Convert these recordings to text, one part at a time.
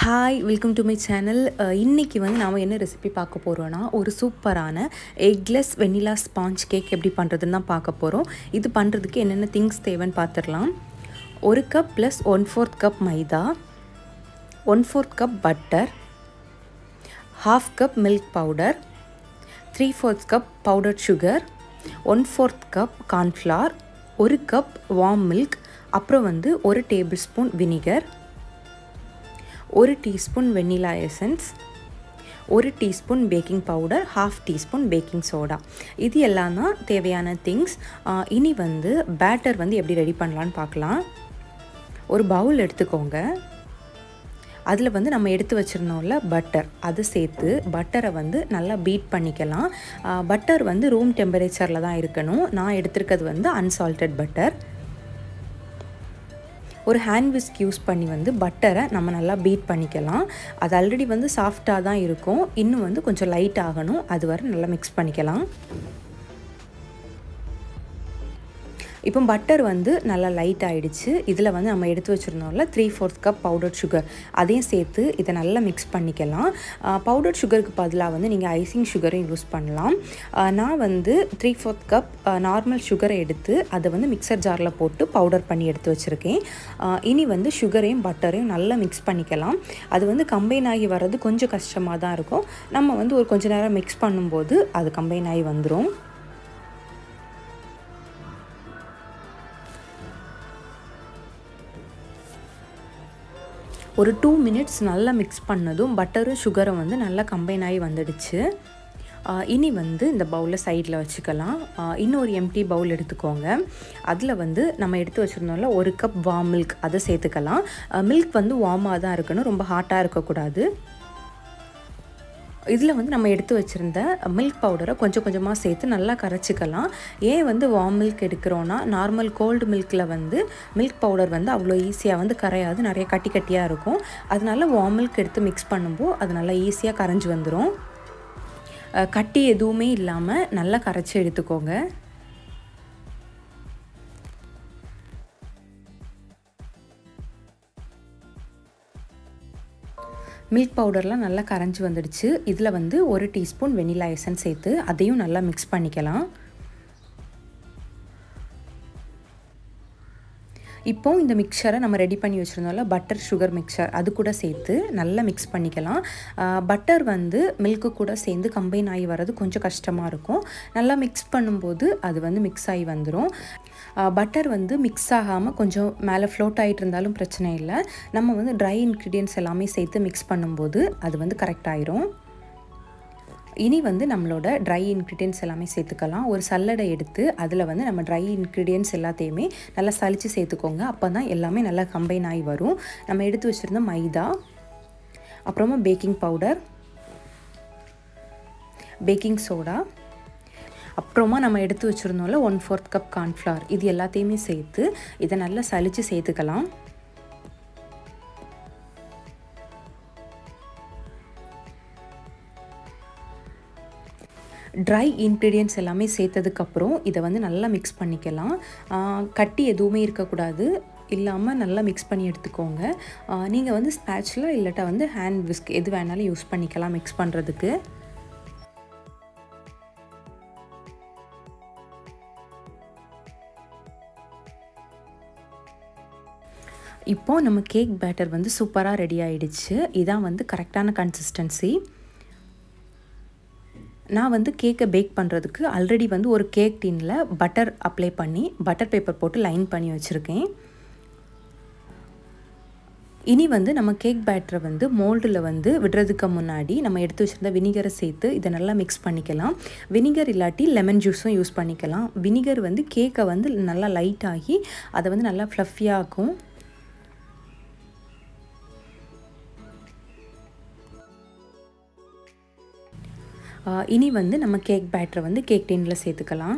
hi welcome to my channel இன்றைக்கி வந்து நாம் என்ன ரெசிபி பார்க்க போகிறோன்னா ஒரு சூப்பரான எக்லெஸ் வெனிலா ஸ்பாஞ்ச் கேக் எப்படி பண்ணுறதுன்னு தான் பார்க்க போகிறோம் இது பண்ணுறதுக்கு என்னென்ன திங்ஸ் தேவைன்னு பார்த்துடலாம் ஒரு cup plus one fourth cup maida one fourth cup butter half cup milk powder three fourth cup powder sugar one fourth cup cornflour ஒரு கப் வார்ம் மில்க் அப்புறம் வந்து ஒரு டேபிள் ஸ்பூன் வினிகர் ஒரு டீஸ்பூன் வெண்ணிலா எசன்ஸ் ஒரு teaspoon baking powder half teaspoon baking soda இது எல்லாம் தான் தேவையான திங்ஸ் இனி வந்து பேட்டர் வந்து எப்படி ரெடி பண்ணலான்னு பார்க்கலாம் ஒரு பவுல் எடுத்துக்கோங்க அதில் வந்து நம்ம எடுத்து வச்சுருந்தோம்ல பட்டர் அது சேர்த்து பட்டரை வந்து நல்லா பீட் பண்ணிக்கலாம் பட்டர் வந்து ரூம் டெம்பரேச்சரில் தான் இருக்கணும் நான் எடுத்திருக்கிறது வந்து அன்சால்டட் பட்டர் ஒரு ஹேண்ட் விஸ்க் யூஸ் பண்ணி வந்து பட்டரை நம்ம நல்லா பீட் பண்ணிக்கலாம் அது ஆல்ரெடி வந்து சாஃப்டாக தான் இருக்கும் இன்னும் வந்து கொஞ்சம் லைட் ஆகணும் அது வரை நல்லா மிக்ஸ் பண்ணிக்கலாம் இப்போ பட்டர் வந்து நல்லா லைட் ஆகிடுச்சு இதில் வந்து நம்ம எடுத்து வச்சுருந்தோம்ல three fourth cup powder sugar அதையும் சேர்த்து இதை நல்லா மிக்ஸ் பண்ணிக்கலாம் பவுடர் சுகருக்கு பதிலாக வந்து நீங்கள் ஐசிங் சுகரும் யூஸ் பண்ணலாம் நான் வந்து த்ரீ ஃபோர்த் கப் நார்மல் சுகரை எடுத்து அதை வந்து மிக்சர் ஜாரில் போட்டு பவுடர் பண்ணி எடுத்து வச்சுருக்கேன் இனி வந்து சுகரையும் பட்டரையும் நல்லா மிக்ஸ் பண்ணிக்கலாம் அது வந்து கம்பைன் ஆகி வர்றது கொஞ்சம் கஷ்டமாக தான் இருக்கும் நம்ம வந்து ஒரு கொஞ்ச நேரம் மிக்ஸ் பண்ணும்போது அது கம்பைன் ஆகி வந்துடும் ஒரு டூ மினிட்ஸ் நல்லா மிக்ஸ் பண்ணதும் பட்டரும் சுகரும் வந்து நல்லா கம்பைன் ஆகி வந்துடுச்சு இனி வந்து இந்த பவுலில் சைடில் வச்சுக்கலாம் இன்னொரு எம்டி பவுல் எடுத்துக்கோங்க அதில் வந்து நம்ம எடுத்து வச்சுருந்தோம்ல ஒரு கப் வார்ம் மில்க் அதை சேர்த்துக்கலாம் மில்க் வந்து வார்மாக தான் இருக்கணும் ரொம்ப ஹாட்டாக இருக்கக்கூடாது இதில் வந்து நம்ம எடுத்து வச்சுருந்த மில்க் பவுடரை கொஞ்சம் கொஞ்சமாக சேர்த்து நல்லா கரைச்சிக்கலாம் ஏன் வந்து வார்ம் மில்க் எடுக்கிறோன்னா நார்மல் கோல்டு மில்கில் வந்து மில்க் பவுடர் வந்து அவ்வளோ ஈஸியாக வந்து கரையாது நிறைய கட்டி கட்டியாக இருக்கும் அதனால வார்ம் மில்க் எடுத்து மிக்ஸ் பண்ணும்போது அது நல்லா ஈஸியாக கரைஞ்சி வந்துடும் கட்டி எதுவுமே இல்லாமல் நல்லா கரைச்சி எடுத்துக்கோங்க மில்க் பவுடர்லாம் நல்லா கரைஞ்சி வந்துடுச்சு இதில் வந்து ஒரு டீஸ்பூன் வெனிலா எசன்ஸ் சேர்த்து அதையும் நல்லா மிக்ஸ் பண்ணிக்கலாம் இப்போ இந்த மிக்சரை நம்ம ரெடி பண்ணி வச்சுருந்தோம்ல பட்டர் சுகர் மிக்சர் அது கூட சேர்த்து நல்லா மிக்ஸ் பண்ணிக்கலாம் பட்டர் வந்து மில்க்கு கூட சேர்ந்து கம்பைன் ஆகி வர்றது கொஞ்சம் கஷ்டமாக இருக்கும் நல்லா மிக்ஸ் பண்ணும்போது அது வந்து மிக்ஸ் ஆகி வந்துடும் பட்டர் வந்து மிக்ஸ் ஆகாமல் கொஞ்சம் மேலே ஃப்ளோட் ஆகிட்டு இருந்தாலும் பிரச்சனை இல்லை நம்ம வந்து ட்ரை இன்க்ரீடியன்ஸ் எல்லாமே சேர்த்து மிக்ஸ் பண்ணும்போது அது வந்து கரெக்ட் ஆயிரும் இனி வந்து நம்மளோட ட்ரை இன்க்ரீடியன்ஸ் எல்லாமே சேர்த்துக்கலாம் ஒரு சல்லடை எடுத்து அதில் வந்து நம்ம ட்ரை இன்க்ரீடியன்ஸ் எல்லாத்தையுமே நல்லா சளிச்சு சேர்த்துக்கோங்க அப்போ தான் எல்லாமே நல்லா கம்பைன் ஆகி வரும் நம்ம எடுத்து வச்சுருந்த மைதா அப்புறமா பேக்கிங் பவுடர் பேக்கிங் சோடா அப்புறமா நம்ம எடுத்து வச்சுருந்தோம்ல ஒன் ஃபோர்த் கப் கார்ன்ஃப்ளவர் இது எல்லாத்தையுமே சேர்த்து இதை நல்லா சளிச்சு சேர்த்துக்கலாம் ட்ரை இன்க்ரீடியன்ட்ஸ் எல்லாமே சேர்த்ததுக்கப்புறம் இதை வந்து நல்லா மிக்ஸ் பண்ணிக்கலாம் கட்டி எதுவுமே இருக்கக்கூடாது இல்லாமல் நல்லா மிக்ஸ் பண்ணி எடுத்துக்கோங்க நீங்கள் வந்து ஸ்பேச்சில் இல்லாட்டா வந்து ஹேண்ட் விஸ்க் எது வேணாலும் யூஸ் பண்ணிக்கலாம் மிக்ஸ் பண்ணுறதுக்கு இப்போது நம்ம கேக் பேட்டர் வந்து சூப்பராக ரெடி ஆகிடுச்சு இதான் வந்து கரெக்டான கன்சிஸ்டன்சி நான் வந்து கேக்கை பேக் பண்ணுறதுக்கு ஆல்ரெடி வந்து ஒரு கேக் டீனில் பட்டர் அப்ளை பண்ணி பட்டர் பேப்பர் போட்டு லைன் பண்ணி வச்சுருக்கேன் இனி வந்து நம்ம கேக் பேட்டரை வந்து மோல்டில் வந்து விடுறதுக்கு முன்னாடி நம்ம எடுத்து வச்சுருந்த வினிகரை சேர்த்து இதை நல்லா மிக்ஸ் பண்ணிக்கலாம் வினிகர் இல்லாட்டி லெமன் ஜூஸும் யூஸ் பண்ணிக்கலாம் வினிகர் வந்து கேக்கை வந்து நல்லா லைட் ஆகி அதை வந்து நல்லா ஃப்ளஃபியாக ஆக்கும் இனி வந்து நம்ம கேக் பேட்டரை வந்து கேக் டீனில் சேர்த்துக்கலாம்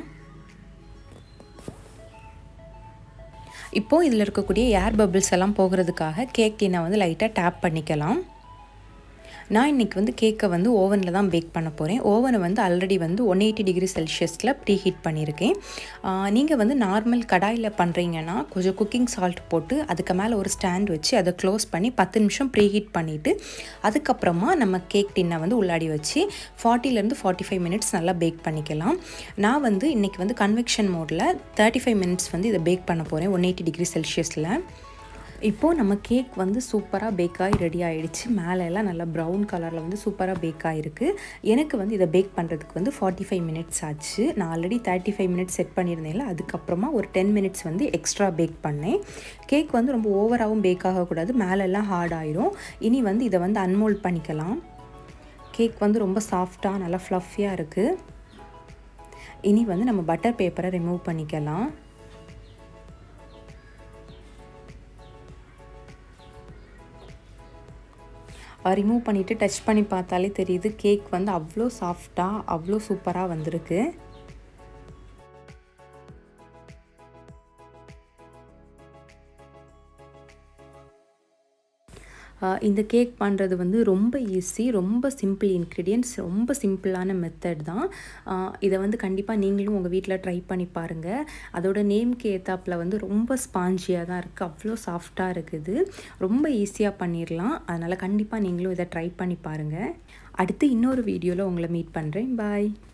இப்போது இதில் இருக்கக்கூடிய ஏர் பபிள்ஸ் எல்லாம் போகிறதுக்காக கேக் டீனை வந்து லைட்டாக டேப் பண்ணிக்கலாம் நான் இன்றைக்கி வந்து கேக்கை வந்து ஓவனில் தான் பேக் பண்ண போகிறேன் ஓவனை வந்து ஆல்ரெடி வந்து ஒன் எயிட்டி டிகிரி செல்சியஸில் ப்ரீ ஹீட் பண்ணியிருக்கேன் நீங்கள் வந்து நார்மல் கடாயில் பண்ணுறீங்கன்னா கொஞ்சம் குக்கிங் சால்ட் போட்டு அதுக்கு மேலே ஒரு ஸ்டாண்ட் வச்சு அதை க்ளோஸ் பண்ணி பத்து நிமிஷம் ப்ரீ ஹீட் பண்ணிவிட்டு அதுக்கப்புறமா நம்ம கேக் டின்னை வந்து உள்ளாடி வச்சு ஃபார்ட்டிலேருந்து ஃபார்ட்டி ஃபைவ் மினிட்ஸ் நல்லா பேக் பண்ணிக்கலாம் நான் வந்து இன்றைக்கி வந்து கன்வெக்ஷன் மோடில் தேர்ட்டி ஃபைவ் மினிட்ஸ் வந்து இதை பேக் பண்ண போகிறேன் ஒன் எயிட்டி டிகிரி செல்சியஸில் இப்போது நம்ம கேக் வந்து சூப்பராக பேக் ஆகி ரெடி ஆகிடுச்சு மேலே எல்லாம் நல்லா ப்ரௌன் கலரில் வந்து சூப்பராக பேக் ஆகிருக்கு எனக்கு வந்து இதை பேக் பண்ணுறதுக்கு வந்து ஃபார்ட்டி ஃபைவ் மினிட்ஸ் ஆச்சு நான் already thirty five minutes set பண்ணியிருந்தேன்ல அதுக்கப்புறமா ஒரு டென் மினிட்ஸ் வந்து எக்ஸ்ட்ரா பேக் பண்ணேன் கேக் வந்து ரொம்ப ஓவராகவும் பேக் ஆகக்கூடாது மேலெல்லாம் ஹார்ட் ஆயிரும் இனி வந்து இதை வந்து அன்மோல்ட் பண்ணிக்கலாம் கேக் வந்து ரொம்ப சாஃப்டாக நல்லா ஃப்ளஃபியாக இருக்குது இனி வந்து நம்ம பட்டர் பேப்பரை ரிமூவ் பண்ணிக்கலாம் ரிமூவ் பண்ணிவிட்டு டச் பண்ணி பார்த்தாலே தெரியுது கேக் வந்து அவ்வளோ சாஃப்டாக அவ்வளோ சூப்பராக வந்திருக்கு இந்த கேக் பண்ணுறது வந்து ரொம்ப ஈஸி ரொம்ப சிம்பிள் இன்க்ரீடியன்ட்ஸ் ரொம்ப சிம்பிளான மெத்தட் தான் இதை வந்து கண்டிப்பாக நீங்களும் உங்கள் வீட்டில் ட்ரை பண்ணி பாருங்கள் அதோட நேம்க்கு ஏத்தாப்பில் வந்து ரொம்ப ஸ்பாஞ்சியாக தான் இருக்குது அவ்வளோ சாஃப்டாக இருக்குது ரொம்ப ஈஸியாக பண்ணிடலாம் அதனால் கண்டிப்பாக நீங்களும் இதை ட்ரை பண்ணி பாருங்கள் அடுத்து இன்னொரு வீடியோவில் உங்களை மீட் பண்ணுறேன் பாய்